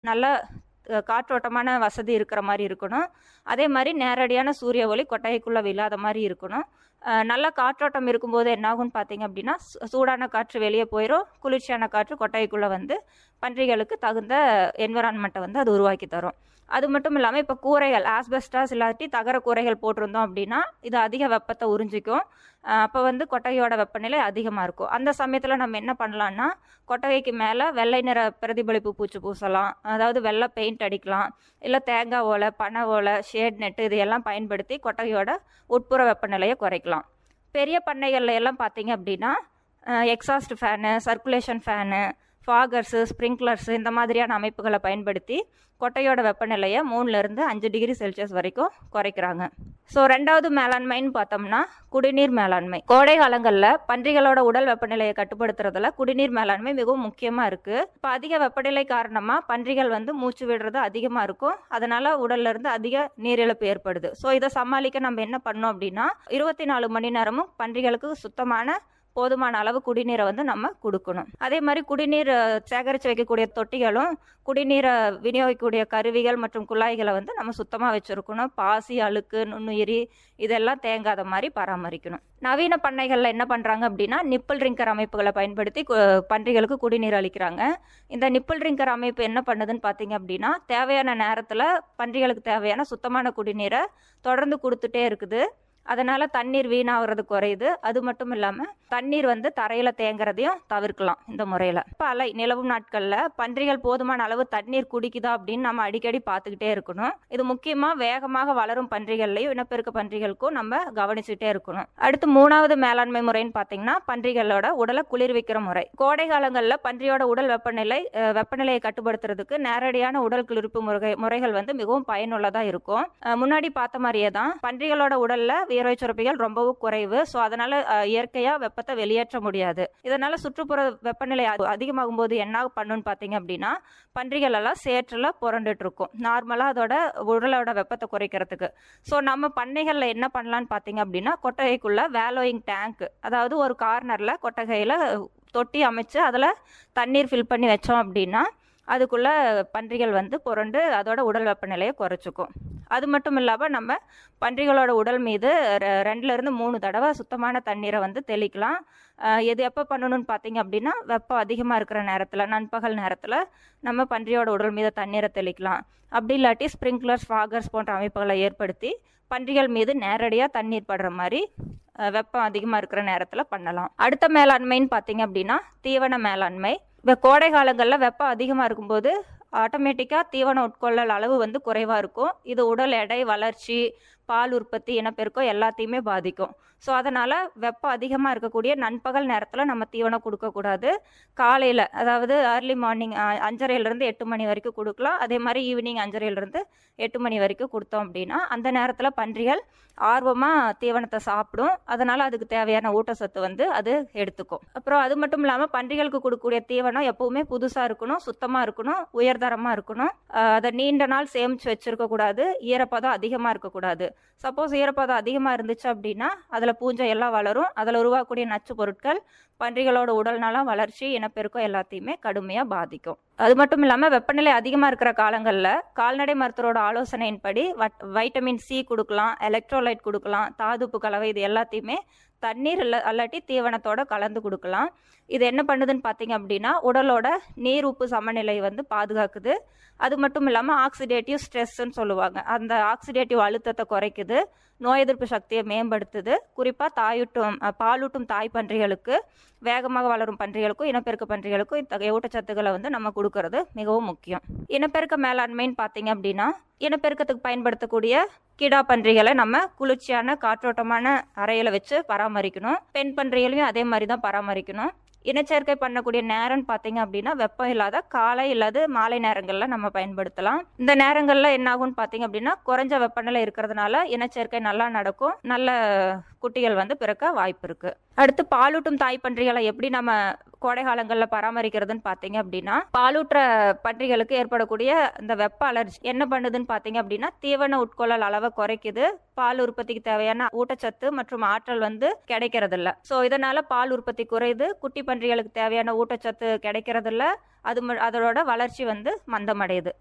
நல்ல அஹ், காற்றோட்டமான வசதி இருக்கிற மாதிரி இருக்கணும் அதே மாதிரி நேரடியான சூரிய ஒளி கொட்டகைக்குள்ளே விழாத மாதிரி இருக்கணும் அஹ், நல்ல காற்றோட்டம் இருக்கும்போது என்னாகும்னு பார்த்தீங்க அப்படின்னா சூ- சூடான காற்று வெளியே போயிடும் குளிர்ச்சியான காற்று கொட்டகைக்குள்ளே வந்து பன்றிகளுக்கு தகுந்த என்விரான்மெண்ட்டை வந்து அது உருவாக்கி தரும் அது மட்டும் இல்லாமல் இப்போ கூரைகள் ஆஸ்பெஸ்டாஸ் இல்லாட்டி தகர கூரைகள் போட்டிருந்தோம் அப்படின்னா இது அதிக வெப்பத்தை உறிஞ்சிக்கும் அப்போ வந்து கொட்டகையோட வெப்பநிலை அதிகமாக இருக்கும் அந்த சமயத்தில் நம்ம என்ன பண்ணலான்னா கொட்டகைக்கு மேலே வெள்ளை நிற பிரதிபலிப்பு பூச்சி பூசலாம் அதாவது வெள்ளை பெயிண்ட் அடிக்கலாம் இல்லை தேங்காய் ஓலை பனை ஓலை ஷேட் நெட்டு இதையெல்லாம் பயன்படுத்தி கொட்டகையோட உட்புற வெப்பநிலையை குறைக்கலாம் பெரிய பண்ணைகள்ல எல்லாம் பார்த்தீங்க அப்படின்னா exhaust fan circulation fan foggers sprinklers இந்த மாதிரியான அமைப்புகளை பயன்படுத்தி கொட்டையோட வெப்பநிலையை மூணுலேருந்து அஞ்சு டிகிரி செல்சியஸ் வரைக்கும் குறைக்கிறாங்க ஸோ ரெண்டாவது மேலாண்மைன்னு பார்த்தோம்னா குடிநீர் மேலாண்மை கோடை காலங்களில் பன்றிகளோட உடல் வெப்பநிலையை கட்டுப்படுத்துறதுல குடிநீர் மேலாண்மை மிகவும் முக்கியமாக இருக்குது இப்போ அதிக வெப்பநிலை காரணமாக பன்றிகள் வந்து மூச்சு விடுறது அதிகமாக இருக்கும் அதனால உடல்ல இருந்து அதிக நீரிழப்பு ஏற்படுது ஸோ இதை சமாளிக்க நம்ம என்ன பண்ணோம் அப்படின்னா இருபத்தி நாலு மணி நேரமும் பன்றிகளுக்கு சுத்தமான போதுமான அளவு குடிநீரை வந்து நம்ம கொடுக்கணும் அதே மாதிரி குடிநீர் அஹ், சேகரித்து வைக்கக்கூடிய தொட்டிகளும் குடிநீரை விநியோகிக்கக்கூடிய கருவிகள் மற்றும் குழாய்களை வந்து நம்ம சுத்தமாக வச்சுருக்கணும் பாசி அழுக்கு நுண்ணுயிரி இதெல்லாம் தேங்காத மாதிரி பராமரிக்கணும் நவீன பண்ணைகளில் என்ன பண்ணுறாங்க அப்படின்னா நிப்பிள் ரிங்கர் அமைப்புகளை பயன்படுத்தி கு- பன்றிகளுக்கு குடிநீர் அளிக்கிறாங்க இந்த நிப்பிள் ரிங்கர் அமைப்பு என்ன பண்ணுதுன்னு பார்த்தீங்க அப்படின்னா தேவையான நேரத்தில் பன்றிகளுக்கு தேவையான சுத்தமான குடிநீரை தொடர்ந்து கொடுத்துட்டே இருக்குது அதனால தண்ணீர் வீணாகிறது குறையுது அது மட்டும் இல்லாமல் தண்ணீர் வந்து தரையில் தேங்குறதையும் தவிர்க்கலாம் இந்த முறையில் இப்போ அலை நிலவும் நாட்களில் பன்றிகள் போதுமான அளவு தண்ணீர் குடிக்குதா அப்படின்னு நம்ம அடிக்கடி பார்த்துக்கிட்டே இருக்கணும் இது முக்கியமாக வேகமாக வளரும் பன்றிகள்லையும் இனப்பெருக்க பன்றிகளுக்கும் நம்ம கவனிச்சுட்டே இருக்கணும் அடுத்து மூணாவது மேலாண்மை முறைன்னு பார்த்தீங்கன்னா பன்றிகளோட உடலை குளிர்விக்கிற முறை கோடை காலங்களில் பன்றியோட உடல் வெப்பநிலை அஹ், வெப்பநிலையை கட்டுப்படுத்துறதுக்கு நேரடியான உடல் குளிர்ப்பு முறை முறைகள் வந்து மிகவும் பயனுள்ளதாக இருக்கும் அஹ், முன்னாடி பார்த்த மாதிரியே தான் பன்றிகளோட உடல்ல வியர்வை சுரப்பிகள் ரொம்பவும் குறைவு ஸோ அதனால அஹ், இயற்கையா வெப்பத்தை வெளியேற்ற முடியாது இதனால சுற்றுப்புற வெப்பநிலை அ- அதிகமாகும் போது என்ன பண்ணுன்னு பார்த்தீங்க அப்படின்னா பன்றிகள் எல்லாம் சேற்றுல புரண்டுட்டு இருக்கும் நார்மலாக அதோட உடலோட வெப்பத்தை குறைக்கிறதுக்கு ஸோ நம்ம பண்ணைகளில் என்ன பண்ணலான்னு பார்த்தீங்க அப்படின்னா கொட்டகைக்குள்ள வேலோயிங் டேங்க் அதாவது ஒரு கார்னரில் கொட்டகையில் தொட்டி அமைச்சு அதில் தண்ணீர் ஃபில் பண்ணி வச்சோம் அப்படின்னா அதுக்குள்ளே பன்றிகள் வந்து புரண்டு அதோட உடல் வெப்பநிலையை குறைச்சிக்கும் அது மட்டும் இல்லாமல் நம்ம பன்றிகளோட உடல் மீது ரெ- ரெண்டுலேருந்து மூணு தடவை சுத்தமான தண்ணீரை வந்து தெளிக்கலாம் அஹ் எது எப்போ பண்ணணும்னு பார்த்தீங்க அப்படின்னா வெப்பம் அதிகமாக இருக்கிற நேரத்தில் நண்பகல் நேரத்தில் நம்ம பன்றியோட உடல் மீது தண்ணீரை தெளிக்கலாம் அப்படி இல்லாட்டி ஸ்ப்ரிங்க்லர்ஸ் ஃபாகர்ஸ் போன்ற அமைப்புகளை ஏற்படுத்தி பன்றிகள் மீது நேரடியாக தண்ணீர் படுற மாதிரி அஹ், வெப்பம் அதிகமாக இருக்கிற நேரத்தில் பண்ணலாம் அடுத்த மேலாண்மைன்னு பார்த்தீங்க அப்படின்னா தீவன மேலாண்மை இப்போ கோடை காலங்களில் வெப்பம் அதிகமாக இருக்கும்போது ஆட்டோமேட்டிக்காக தீவன உட்கொள்ளல் அளவு வந்து குறைவாக இருக்கும் இது உடல் எடை வளர்ச்சி பால் உற்பத்தி இனப்பெருக்கம் எல்லாத்தையுமே பாதிக்கும் ஸோ அதனால் வெப்பம் அதிகமாக இருக்கக்கூடிய நண்பகல் நேரத்தில் நம்ம தீவனம் கொடுக்கக்கூடாது காலையில் அதாவது ஏர்லி மார்னிங் அஞ்சரைலேருந்து எட்டு மணி வரைக்கும் கொடுக்கலாம் அதே மாதிரி ஈவினிங் அஞ்சரைலேருந்து எட்டு மணி வரைக்கும் கொடுத்தோம் அப்படின்னா அந்த நேரத்தில் பன்றிகள் ஆர்வமாக தீவனத்தை சாப்பிடும் அதனால் அதுக்கு தேவையான ஊட்டச்சத்து வந்து அது எடுத்துக்கும் அப்புறம் அது மட்டும் இல்லாமல் பன்றிகளுக்கு கொடுக்கக்கூடிய தீவனம் எப்பவுமே புதுசாக இருக்கணும் சுத்தமாக இருக்கணும் உயர்தரமாக இருக்கணும் ஆஹ் அதை நீண்ட நாள் சேமித்து வச்சிருக்க கூடாது ஈரப்பதம் அதிகமாக இருக்கக்கூடாது சப்போஸ் ஈரப்பதம் அதிகமாக இருந்துச்சு அப்படின்னா அதில் பூஞ்சை எல்லாம் வளரும் அதில் உருவாகக்கூடிய நச்சு பொருட்கள் பன்றிகளோட உடல் நலம் வளர்ச்சி இனப்பெருக்கம் எல்லாத்தையுமே கடுமையாக பாதிக்கும் அது மட்டும் இல்லாமல் வெப்பநிலை அதிகமாக இருக்கிற காலங்களில் கால்நடை மருத்துவரோட ஆலோசனையின்படி வட்- வைட்டமின் சி கொடுக்கலாம் எலக்ட்ரோலைட் கொடுக்கலாம் தாதுப்பு கலவை இது எல்லாத்தையுமே தண்ணீர் இல்ல அல்லாட்டி தீவனத்தோட கலந்து கொடுக்கலாம் இது என்ன பண்ணுதுன்னு பார்த்தீங்க அப்படின்னா உடலோட நீர் உப்பு சமநிலை வந்து பாதுகாக்குது அது மட்டும் இல்லாமல் ஆக்சிடேட்டிவ் ஸ்ட்ரெஸ்ன்னு சொல்லுவாங்க அந்த ஆக்சிடேட்டிவ் அழுத்தத்தை குறைக்குது நோய் எதிர்ப்பு சக்தியை மேம்படுத்துது குறிப்பாக தாயூட்டும் அஹ், பாலூட்டும் தாய் பன்றிகளுக்கு வேகமாக வளரும் பன்றிகளுக்கும் இனப்பெருக்க பன்றிகளுக்கும் இத்தகைய ஊட்டச்சத்துக்களை வந்து நம்ம கொடுக்கறது மிகவும் முக்கியம் இனப்பெருக்க மேலாண்மைன்னு பார்த்தீங்க அப்படின்னா இனப்பெருக்கத்துக்கு பயன்படுத்தக்கூடிய கிடா பன்றிகளை நம்ம குளிர்ச்சியான காற்றோட்டமான அறையில் வச்சு பராமரிக்கணும் பெண் பன்றிகளையும் அதே மாதிரி தான் பராமரிக்கணும் இனச்சேர்க்கை பண்ணக்கூடிய நேரம்னு பார்த்தீங்க அப்படின்னா வெப்பம் இல்லாத காலை இல்லாத மாலை நேரங்களில் நம்ம பயன்படுத்தலாம் இந்த நேரங்களில் என்ன ஆகும்னு பார்த்தீங்க அப்படின்னா குறைஞ்ச வெப்பநிலை இருக்கிறதுனால இனச்சேர்க்கை நல்லா நடக்கும் நல்ல குட்டிகள் வந்து பிறக்க வாய்ப்பு இருக்கு அடுத்து பாலூட்டும் தாய் பன்றிகளை எப்படி நம்ம கோடை காலங்களில் பராமரிக்கிறதுன்னு பார்த்தீங்க அப்படின்னா பாலூட்டுற பன்றிகளுக்கு ஏற்படக்கூடிய இந்த வெப்ப அலர்ஜி என்ன பண்ணுதுன்னு பார்த்தீங்க அப்படின்னா தீவன உட்கொள்ளல் அளவை குறைக்குது பால் உற்பத்திக்கு தேவையான ஊட்டச்சத்து மற்றும் ஆற்றல் வந்து கிடைக்கிறதில்ல ஸோ இதனால பால் உற்பத்தி குறையுது குட்டி பன்றிகளுக்கு தேவையான ஊட்டச்சத்து கிடைக்கிறதில்ல அது ம- அதோட வளர்ச்சி வந்து மந்தமடையுது